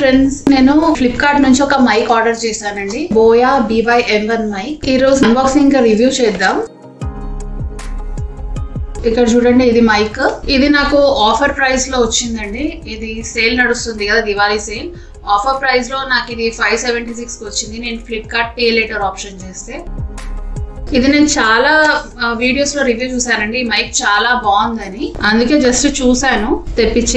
Friends నేను Flipkart నుంచి ఒక మైక్ ఆర్డర్ చేశానండి Boya B Y M one mike ఈ రోజు అన్బాక్సింగ్ ఇంకా రివ్యూ చేద్దాం ఇక్కడ చూడండి ఇది మైక్ ఇది నాకు ఆఫర్ ప్రైస్ లో వచ్చిందండి ఇది సేల్ నడుస్తుంది కదా దివాళీ సేల్ ఆఫర్ ప్రైస్ లో నాకు ఇది ఫైవ్ సెవెంటీ సిక్స్ వచ్చింది నేను ఫ్లిప్కార్ట్ పే లేటర్ ఆప్షన్ చేస్తే ఇది నేను చాలా వీడియోస్ లో రివ్యూ చూసానండి ఈ మైక్ చాలా బాగుందని అందుకే జస్ట్ చూసాను తెప్పించి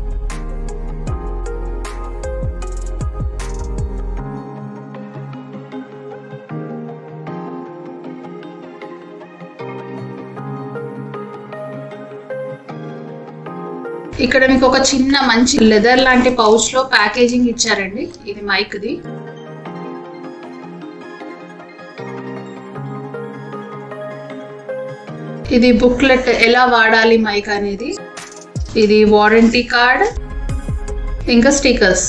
ఇక్కడ మీకు ఒక చిన్న మంచి లెదర్ లాంటి పౌచ్ లో ప్యాకేజింగ్ ఇచ్చారండి ఇది మైక్ ది ఇది బుక్లెట్ ఎలా వాడాలి మైక్ అనేది ఇది వారంటీ కార్డ్ ఇంకా స్టిక్కర్స్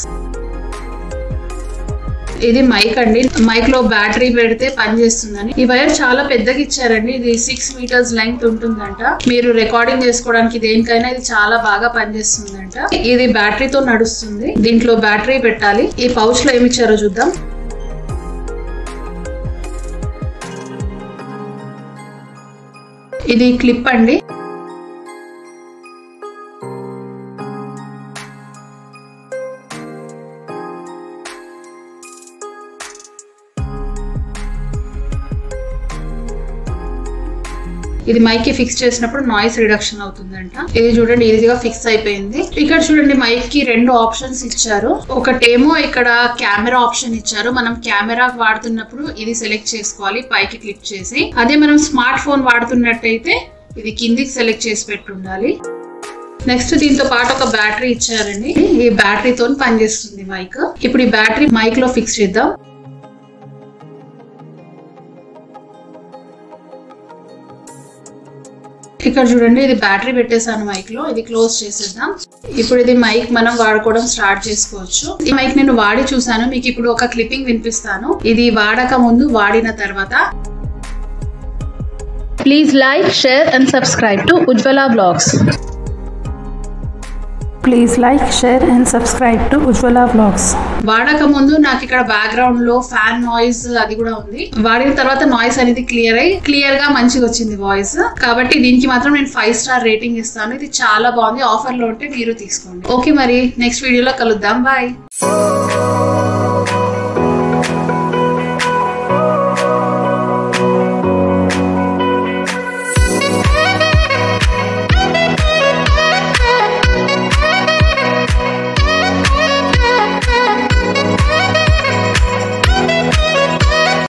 ఇది మైక్ అండి మైక్ లో బ్యాటరీ పెడితే పనిచేస్తుందని ఈ వైర్ చాలా పెద్దగా ఇచ్చారండి ఇది సిక్స్ మీటర్స్ లెంగ్త్ ఉంటుందంట మీరు రికార్డింగ్ చేసుకోవడానికి దేనికైనా ఇది చాలా బాగా పనిచేస్తుందంట ఇది బ్యాటరీతో నడుస్తుంది దీంట్లో బ్యాటరీ పెట్టాలి ఈ పౌచ్ లో ఏమి ఇచ్చారో చూద్దాం ఇది క్లిప్ అండి ఇది మైక్ కి ఫిక్స్ చేసినప్పుడు నాయిస్ రిడక్షన్ అవుతుందంట ఇది చూడండి ఈజీగా ఫిక్స్ అయిపోయింది ఇక్కడ చూడండి మైక్ కి రెండు ఆప్షన్స్ ఇచ్చారు ఒకటేమో ఇక్కడ కెమెరా ఆప్షన్ ఇచ్చారు మనం కెమెరా వాడుతున్నప్పుడు ఇది సెలెక్ట్ చేసుకోవాలి పైకి క్లిక్ చేసి అదే మనం స్మార్ట్ ఫోన్ వాడుతున్నట్టయితే ఇది కిందికి సెలెక్ట్ చేసి పెట్టుండాలి నెక్స్ట్ దీంతో పాటు ఒక బ్యాటరీ ఇచ్చారండి ఈ బ్యాటరీతో పనిచేస్తుంది మైక్ ఇప్పుడు ఈ బ్యాటరీ మైక్ లో ఫిక్స్ చేద్దాం ఇక్కడ చూడండి ఇది బ్యాటరీ పెట్టేసాను మైక్ లో ఇది క్లోజ్ చేసేద్దాం ఇప్పుడు ఇది మైక్ మనం వాడుకోవడం స్టార్ట్ చేసుకోవచ్చు ఈ మైక్ నేను వాడి చూసాను మీకు ఇప్పుడు ఒక క్లిప్పింగ్ వినిపిస్తాను ఇది వాడక ముందు వాడిన తర్వాత please like share and subscribe to Ujwala blogs Please like, share and subscribe to Ujjwala Vlogs. వాడక ముందు నాకు ఇక్కడ బ్యాక్గ్రౌండ్ లో ఫ్యాన్ నాయిస్ అది కూడా ఉంది వాడిన తర్వాత నాయిస్ అనేది క్లియర్ అయ్యి క్లియర్ గా మంచిగా వచ్చింది వాయిస్ కాబట్టి దీనికి మాత్రం నేను ఫైవ్ స్టార్ రేటింగ్ ఇస్తాను ఇది చాలా బాగుంది ఆఫర్ లో ఉంటే మీరు తీసుకోండి ఓకే మరి నెక్స్ట్ వీడియోలో కలుద్దాం బాయ్